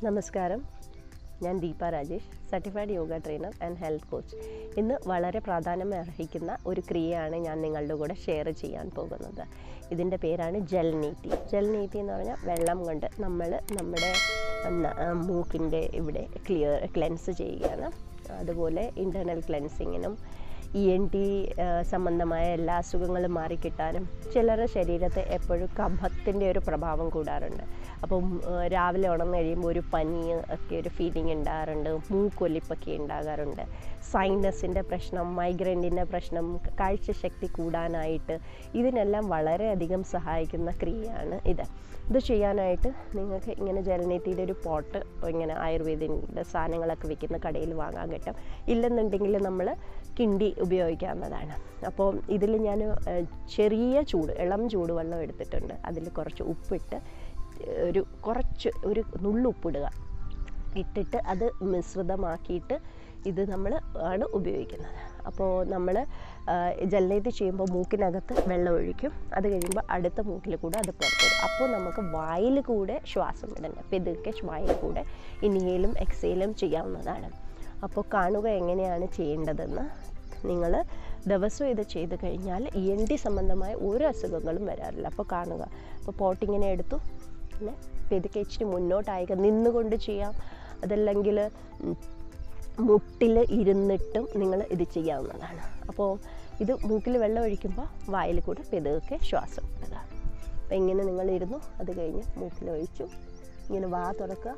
നമസ്കാരം ഞാൻ Deepa Rajesh certified yoga trainer and health coach ഇന്ന് വളരെ പ്രാധാന്യം അർഹിക്കുന്ന ഒരു ക്രിയയാണ് ഞാൻ നിങ്ങളുടെ കൂടെ ഷെയർ ചെയ്യാൻ പോകുന്നത് ഇതിൻ്റെ പേരാണ് ജൽ നീത്തി ജൽ നീത്തി എന്ന് പറഞ്ഞാൽ വെള്ളം കൊണ്ട് നമ്മൾ നമ്മുടെ ന- ആ, മൂക്കിൻ്റെ ഇവിടെ ക്ലിയർ ക്ലെൻസ് ചെയ്യുകയാണ് അതുപോലെ ഇൻറ്റേർണൽ ക്ലെൻസിങ്ങിനും ഇ എൻ ടി സംബന്ധമായ എല്ലാ അസുഖങ്ങളും മാറിക്കിട്ടാനും ചിലരുടെ ശരീരത്തെ എപ്പോഴും കഫത്തിൻ്റെ ഒരു പ്രഭാവം കൂടാറുണ്ട് അപ്പം ആ, രാവിലെ ഉണർന്നു കഴിയുമ്പോൾ ഒരു പനി ഒക്കെ ഒരു ഫീലിംഗ് ഉണ്ടാകാറുണ്ട് മൂക്കൊലിപ്പൊക്കെ ഉണ്ടാകാറുണ്ട് സൈനസിൻ്റെ പ്രശ്നം മൈഗ്രൈനിൻ്റെ പ്രശ്നം കാഴ്ചശക്തി കൂടാനായിട്ട് ഇതിനെല്ലാം വളരെയധികം സഹായിക്കുന്ന ക്രിയയാണ് ഇത് ഇത് ചെയ്യാനായിട്ട് നിങ്ങൾക്ക് ഇങ്ങനെ ജലനീതിയുടെ ഒരു പോട്ട് ഇങ്ങനെ ആയുർവേദിൻ്റെ സാധനങ്ങളൊക്കെ വിൽക്കുന്ന കടയിൽ വാങ്ങാൻ കിട്ടും ഇല്ലെന്നുണ്ടെങ്കിൽ നമ്മൾ കിണ്ടി ഉപയോഗിക്കാവുന്നതാണ് അപ്പോൾ ഇതിൽ ഞാൻ ഏഹ്, ചെറിയ ചൂട് ഇളം ചൂടുവെള്ളം എടുത്തിട്ടുണ്ട് അതിൽ കുറച്ച് ഉപ്പിട്ട് ഒരു കുറച്ച് ഒരു നുള്ളുപ്പിടുക ഇട്ടിട്ട് അത് മിശ്രിതമാക്കിയിട്ട് ഇത് നമ്മൾ ആണ് ഉപയോഗിക്കുന്നത് അപ്പോൾ നമ്മൾ ജലനീതി ചെയ്യുമ്പോൾ മൂക്കിനകത്ത് വെള്ളം ഒഴിക്കും അത് കഴിയുമ്പോൾ അടുത്ത മൂക്കിൽ കൂടെ അത് പുറത്തുവരും അപ്പോൾ നമുക്ക് വായിൽ കൂടെ ശ്വാസം വിടണം പെതുക്കെ വായിൽ കൂടെ ഇനിയേലും എക്സേലും ചെയ്യാവുന്നതാണ് അപ്പോൾ കാണുക എങ്ങനെയാണ് ചെയ്യേണ്ടതെന്ന് നിങ്ങൾ ദിവസവും ഇത് ചെയ്ത് കഴിഞ്ഞാൽ ഇ എൻ ടി സംബന്ധമായ ഒരു അസുഖങ്ങളും വരാറില്ല അപ്പോൾ കാണുക അപ്പോൾ പോട്ടിങ്ങനെ എടുത്തു പിന്നെ പെതുക്കെ ഇച്ചിരി മുന്നോട്ടായി നിന്നുകൊണ്ട് ചെയ്യാം അതല്ലെങ്കിൽ ഉം, മുട്ടിൽ ഇരുന്നിട്ടും നിങ്ങൾ ഇത് ചെയ്യാവുന്നതാണ് അപ്പോൾ ഇത് മൂക്കിൽ വെള്ളം ഒഴിക്കുമ്പോൾ വായിൽ കൂടെ പെതുക്കെ ശ്വാസം വിടുക അപ്പോൾ ഇങ്ങനെ നിങ്ങൾ ഇരുന്നു അത് കഴിഞ്ഞ് മൂക്കിൽ ഒഴിച്ചു ഇങ്ങനെ വാ തുറക്കുക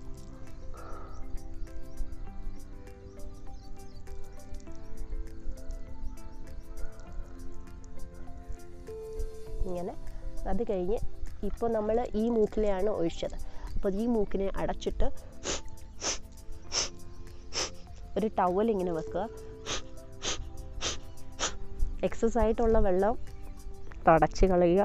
ഇങ്ങനെ അത് കഴിഞ്ഞ് ഇപ്പോൾ നമ്മൾ ഈ മൂക്കിലെയാണ് ഒഴിച്ചത് അപ്പോൾ ഈ മൂക്കിനെ അടച്ചിട്ട് ഒരു ടവൽ ഇങ്ങനെ വെക്കുക എക്സസ് ആയിട്ടുള്ള വെള്ളം തടച്ച് കളയുക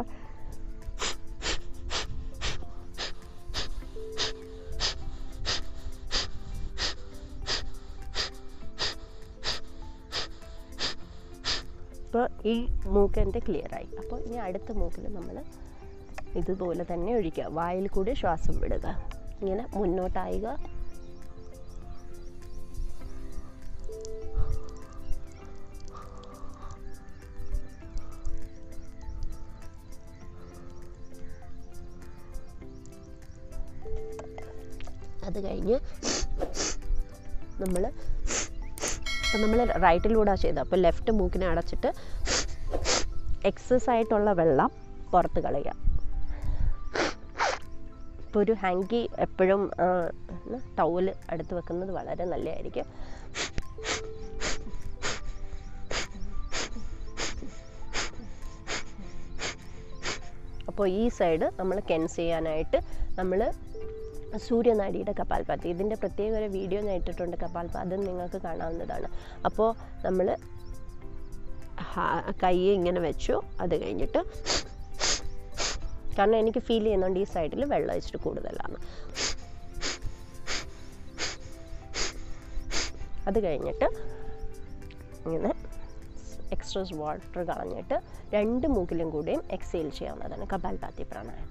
ഇപ്പോൾ ഈ മൂക്ക് എൻ്റെ ക്ലിയറായി അപ്പോൾ ഇനി അടുത്ത മൂക്കിൽ നമ്മൾ ഇതുപോലെ തന്നെ ഒഴിക്കുക വായിൽ കൂടി ശ്വാസം വിടുക ഇങ്ങനെ മുന്നോട്ടായുക അത് കഴിഞ്ഞ് നമ്മൾ നമ്മൾ റൈറ്റിലൂടെ ചെയ്തത് അപ്പോൾ ലെഫ്റ്റ് മൂക്കിനെ അടച്ചിട്ട് എക്സസ് ആയിട്ടുള്ള വെള്ളം പുറത്ത് കളയുക ഇപ്പോൾ ഒരു ഹാങ്കി എപ്പോഴും ടൗല് അടുത്ത് വെക്കുന്നത് വളരെ നല്ലതായിരിക്കും അപ്പോൾ ഈ സൈഡ് നമ്മൾ കെൻസ് ചെയ്യാനായിട്ട് നമ്മൾ സൂര്യനാടിയുടെ കപാൽപാത്തി ഇതിൻ്റെ പ്രത്യേക ഒരു വീഡിയോ ഞാൻ ഇട്ടിട്ടുണ്ട് കപാൽപാ അത് നിങ്ങൾക്ക് കാണാവുന്നതാണ് അപ്പോൾ നമ്മൾ കൈ ഇങ്ങനെ വെച്ചു അത് കഴിഞ്ഞിട്ട് കാരണം എനിക്ക് ഫീൽ ചെയ്യുന്നുണ്ട് ഈ സൈഡിൽ വെള്ളം ഇച്ചിരി കൂടുതലാണ് അത് കഴിഞ്ഞിട്ട് ഇങ്ങനെ എക്സ്ട്രസ് വാട്ടർ കളഞ്ഞിട്ട് രണ്ട് മൂക്കിലും കൂടെയും എക്സെയിൽ ചെയ്യാവുന്നതാണ് കപാൽപാത്തി പ്രാണായം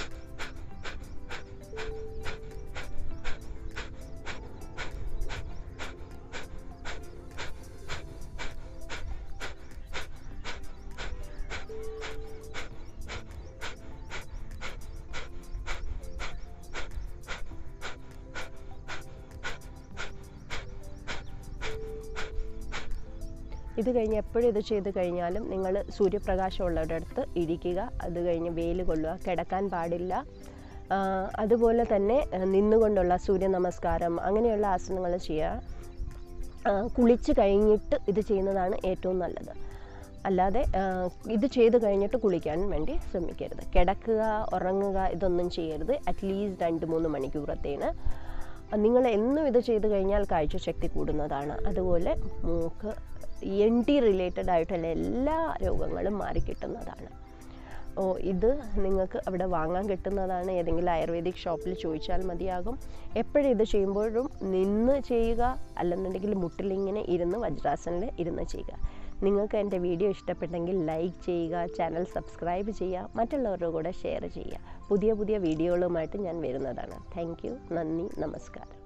ഇത് കഴിഞ്ഞ് എപ്പോഴും ഇത് ചെയ്ത് കഴിഞ്ഞാലും നിങ്ങൾ സൂര്യപ്രകാശം ഉള്ളിടത്ത് ഇരിക്കുക അത് കഴിഞ്ഞ് വെയിൽ കൊള്ളുക കിടക്കാൻ പാടില്ല ആ, അതുപോലെ തന്നെ ആ, നിന്നുകൊണ്ടുള്ള സൂര്യ നമസ്കാരം അങ്ങനെയുള്ള ആസനങ്ങൾ ചെയ്യുക ആ, കുളിച്ച് കഴിഞ്ഞിട്ട് ഇത് ചെയ്യുന്നതാണ് ഏറ്റവും നല്ലത് അല്ലാതെ ആ, ഇത് ചെയ്ത് കഴിഞ്ഞിട്ട് കുളിക്കാൻ വേണ്ടി ശ്രമിക്കരുത് കിടക്കുക ഉറങ്ങുക ഇതൊന്നും ചെയ്യരുത് അറ്റ്ലീസ്റ്റ് രണ്ട് മൂന്ന് മണിക്കൂറത്തേന് നിങ്ങൾ എന്നും ഇത് ചെയ്ത് കഴിഞ്ഞാൽ കാഴ്ചശക്തി കൂടുന്നതാണ് അതുപോലെ മൂക്ക് എൻ ടി റിലേറ്റഡ് ആയിട്ടുള്ള എല്ലാ രോഗങ്ങളും മാറിക്കിട്ടുന്നതാണ് ഓ ഇത് നിങ്ങൾക്ക് അവിടെ വാങ്ങാൻ കിട്ടുന്നതാണ് ഏതെങ്കിലും ആയുർവേദിക് ഷോപ്പിൽ ചോദിച്ചാൽ മതിയാകും എപ്പോഴും ഇത് ചെയ്യുമ്പോഴും നിന്ന് ചെയ്യുക അല്ലെന്നുണ്ടെങ്കിൽ മുട്ടിലിങ്ങനെ ഇരുന്ന് വജ്രാസനിൽ ഇരുന്ന് ചെയ്യുക നിങ്ങൾക്ക് എൻ്റെ വീഡിയോ ഇഷ്ടപ്പെട്ടെങ്കിൽ ലൈക്ക് ചെയ്യുക ചാനൽ സബ്സ്ക്രൈബ് ചെയ്യുക മറ്റുള്ളവരുടെ കൂടെ ഷെയർ ചെയ്യുക പുതിയ പുതിയ വീഡിയോകളുമായിട്ട് ഞാൻ വരുന്നതാണ് താങ്ക് യു നന്ദി നമസ്കാരം